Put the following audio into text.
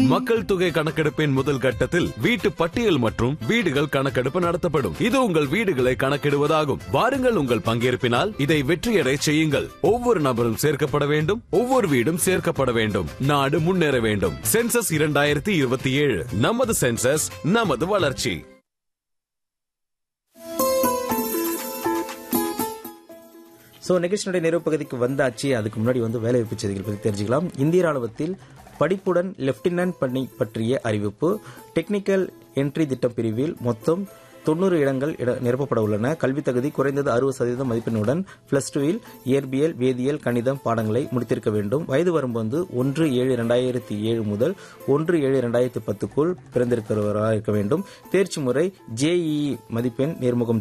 மக்கள் தொகை கணக்கெடுப்பின் முதல் கட்டத்தில் வீட்டு பட்டியல் மற்றும் வீடுகள் கணக்கெடுப்பு நடத்தப்படும் இது உங்கள் வீடுகளை கணக்கிடுவதாகும் வாருங்கள் உங்கள் பங்கேற்பினால் இதை வெற்றியடை செய்யுங்கள் ஒவ்வொரு நபரும் சேர்க்கப்பட வேண்டும் ஒவ்வொரு வீடும் சேர்க்கப்பட வேண்டும் நாடு முன்னேற வேண்டும் சென்சஸ் இரண்டாயிரத்தி இருபத்தி ஏழு நமது சென்சஸ் நமது வளர்ச்சி ஸோ நிகழ்ச்சியினுடைய நிறைவு பகுதிக்கு வந்தாச்சு அதுக்கு முன்னாடி வந்து வேலைவாய்ப்பு செய்திகள் பற்றி தெரிஞ்சுக்கலாம் இந்திய ராணுவத்தில் படிப்புடன் லெப்டினன்ட் பணி பற்றிய அறிவிப்பு டெக்னிக்கல் என்ட்ரி திட்டம் பிரிவில் மொத்தம் தொண்ணூறு இடங்கள் இட நிரப்பப்பட உள்ளன கல்வி தகுதி குறைந்தது அறுபது சதவீதம் மதிப்பெண்ணுடன் பிளஸ் டூவில் இயற்பியல் வேதியியல் கணிதம் பாடங்களை முடித்திருக்க வேண்டும் வயது வரம்பு வந்து ஒன்று ஏழு இரண்டாயிரத்தி ஏழு முதல் ஒன்று ஏழு இரண்டாயிரத்தி பத்துக்குள் பிறந்திருக்கிறவராக இருக்க வேண்டும் தேர்ச்சி முறை ஜேஇஇ மதிப்பெண் நேர்முகம்